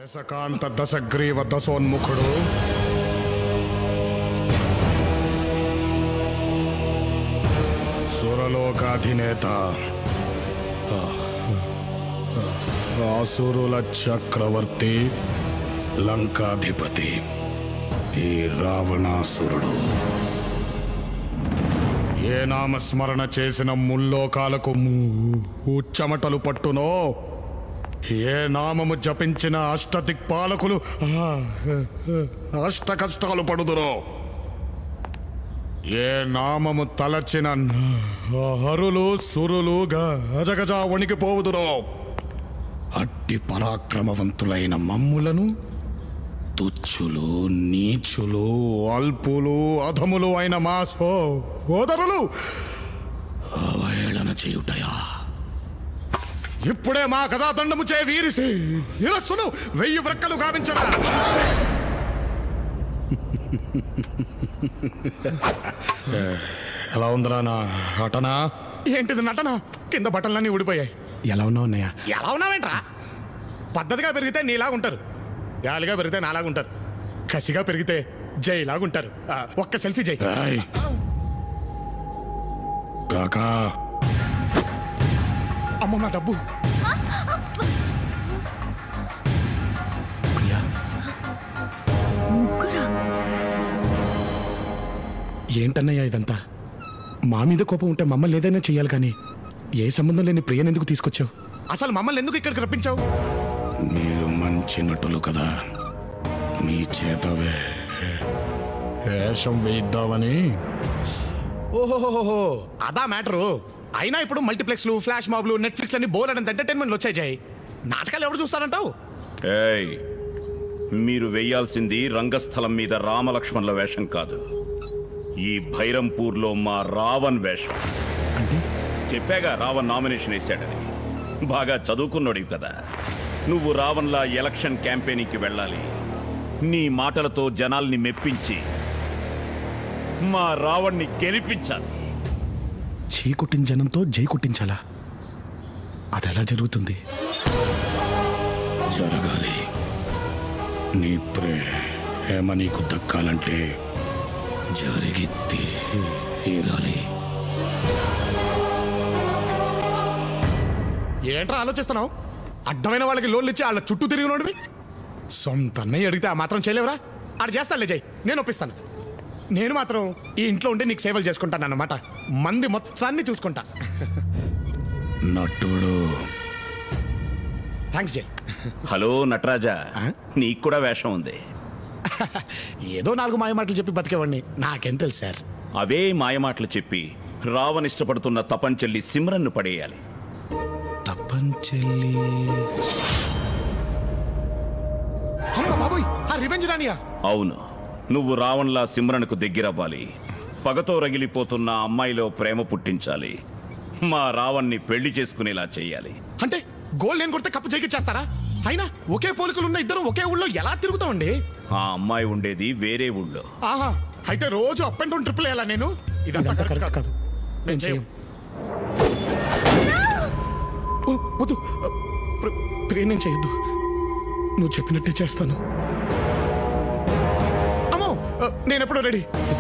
దశకాంత దశగ్రీవ దశోన్ముఖుడు సురలోకాధినేత ఆసురుల చక్రవర్తి లంకాధిపతి ఈ రావణాసురుడు ఏ నామస్మరణ చేసిన ముల్లోకాలకు ము- చెమటలు పట్టునో ఏ నామము జపించిన అష్టదిక్పాలకులు ఆ, అష్ట కష్టాలు పడుదురో ఏ నామము తలచిన హరులు సురులు గజగజ వణికిపోవుదురో అట్టి పరాక్రమవంతులైన మమ్ములను తుచ్చులు నీచులు అల్పులు అధములు అయిన మా సోదరులు అవహేళన చేయుటయా ఇప్పుడే మా కథాదండము చే వీరిసి ఇరస్సును వెయ్యి వ్రక్కలు గావించరా ఎలా ఉందిరా నా నటన ఏంటిది నటన కింద బట్టలన్నీ ఊడిపోయాయి ఎలా ఉన్నావు అన్నయ్య ఎలా ఉన్నావేంట్రా పద్ధతిగా పెరిగితే నీలాగా ఉంటారు గాలిగా పెరిగితే నాలాగా ఉంటారు కసిగా పెరిగితే జైలాగా ఉంటారు ఆ, ఒక్క సెల్ఫీ జై కాకా అమ్మ నా డబ్బు ప్రియా ముగ్గురా ఏంటన్నయ్య ఇదంతా మా మీద కోపం ఉంటే మమ్మల్ని ఏదైనా చెయ్యాలి కానీ ఏ సంబంధం లేని ప్రియని ఎందుకు తీసుకొచ్చావు అసలు మమ్మల్ని ఎందుకు ఇక్కడికి రప్పించావు మీరు మంచి నటులు కదా మీ చేత వే- వేషం వేయిద్దామని ఓహోహోహో అదా మ్యాటరు అయినా ఇప్పుడు మల్టీప్లెక్స్లు ఫ్లాష్ మాబ్లు నెట్ఫ్లిక్స్ అన్ని బోర్ అంత ఎంటర్టైన్మెంట్లు వచ్చాయి జై నాటకాలు ఎవరు చూస్తారంటావు ఏయ్ మీరు వెయ్యాల్సింది రంగస్థలం మీద రామలక్ష్మణుల వేషం కాదు ఈ భైరంపూర్లో మా రావణ్ వేషం అంటే చెప్పాగా రావణ్ నామినేషన్ వేశాడని బాగా చదువుకున్నాడు కదా నువ్వు రావణ్లా ఎలక్షన్ క్యాంపెయినింగ్కి వెళ్ళాలి నీ మాటలతో జనాల్ని మెప్పించి మా రావణ్ణి గెలిపించాలి చీ కుట్టిన జనంతో జై కుట్టించాలా అది ఎలా జరుగుతుంది జరగాలి నీ ప్రేమ నీకు దక్కాలంటే జరిగి తీరాలి ఏంట్రా ఆలోచిస్తున్నావు అడ్డమైన వాళ్ళకి లోన్లు ఇచ్చి వాళ్ళ చుట్టూ తిరిగినోడివి సొంత అన్నయ్య అడిగితే ఆ మాత్రం చేయలేవురా ఆడు చేస్తానులే జై నేను ఒప్పిస్తాను నేను మాత్రం ఈ ఇంట్లో ఉండి నీకు సేవలు చేసుకుంటాను అన్నమాట మంది మొత్తాన్ని చూసుకుంటా నటుడు థ్యాంక్స్ జై హలో నటరాజా నీకు కూడా వేషం ఉంది ఏదో నాలుగు మాయ మాటలు చెప్పి బతికేవాడిని నాకేం తెలుసు సార్ అవే మాయమాటలు చెప్పి రావణ్ ఇష్టపడుతున్న తపంచెల్లి సిమ్రన్ను పడేయాలి తప్పంచెల్లి అమ్మ బాబోయ్ ఆ రివెంజ్ రానియా అవును నువ్వు రావణ్లా సిమ్రన్కు దగ్గరవ్వాలి పగతో రగిలిపోతున్న ఆ అమ్మాయిలో ప్రేమ పుట్టించాలి మా రావణ్ణి పెళ్లి చేసుకునేలా చెయ్యాలి అంటే గోల్ నేను కొడితే కప్పు చేకిచ్చేస్తారా అయినా ఒకే పోలికలు ఉన్న ఇద్దరు ఒకే ఊళ్ళో ఎలా తిరుగుతామండి ఆ అమ్మాయి ఉండేది వేరే ఊళ్ళో ఆహా అయితే రోజు అప్ అండ్ డౌన్ ట్రిపుల్ వేయాలా నేను ఇదంతా కరెక్ట్ కాదు నేను చేయం ఓ, వద్దు ప్ర- ప్రియ నేను చేయొద్దు నువ్వు చెప్పినట్టే చేస్తాను అమ్మో నేను ఎప్పుడు రెడీ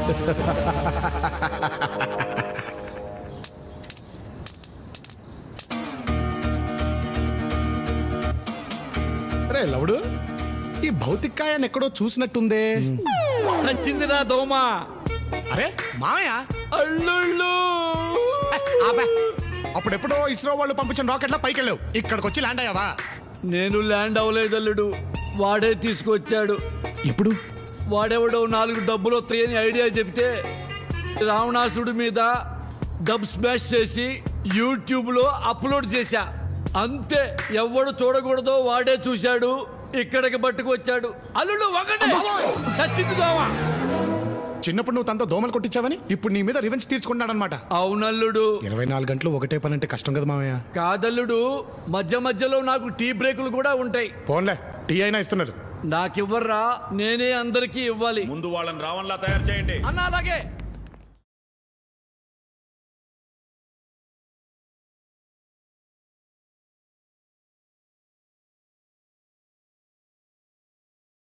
రే లవుడు ఈ భౌతికాయాన్ని ఎక్కడో చూసినట్టుందే నచ్చిందిరా దోమ అరే మామయ్య అల్లుళ్ళు ఆపే. అప్పుడెప్పుడో ఇస్రో వాళ్ళు పంపించిన రాకెట్ల పైకి వెళ్ళావు ఇక్కడికి వచ్చి ల్యాండ్ అయ్యావా నేను ల్యాండ్ అవ్వలేదు అల్లుడు వాడే తీసుకొచ్చాడు ఎప్పుడు వాడెవడో నాలుగు డబ్బులు వస్తాయని ఐడియా చెప్తే రావణాసుడి మీద డబ్ స్మాష్ చేసి యూట్యూబ్లో అప్లోడ్ చేశా అంతే ఎవడు చూడకూడదో వాడే చూశాడు ఇక్కడికి పట్టుకొచ్చాడు అల్లుడు ఒకటే చచ్చింది దోమ చిన్నప్పుడు నువ్వు తనతో దోమలు కొట్టించావని ఇప్పుడు నీ మీద రివెంజ్ తీర్చుకున్నాడనమాట అవునల్లుడు ఇరవై నాలుగు గంటలు ఒకటే పని అంటే కష్టం కదా మామయ్య కాదల్లుడు మధ్య మధ్యలో నాకు టీ బ్రేకులు కూడా ఉంటాయి ఫోన్లే టీ అయినా ఇస్తున్నారు నాకివ్వర్రా నేనే అందరికీ ఇవ్వాలి ముందు వాళ్ళని రావణ్లా తయారు చేయండి అన్న అలాగే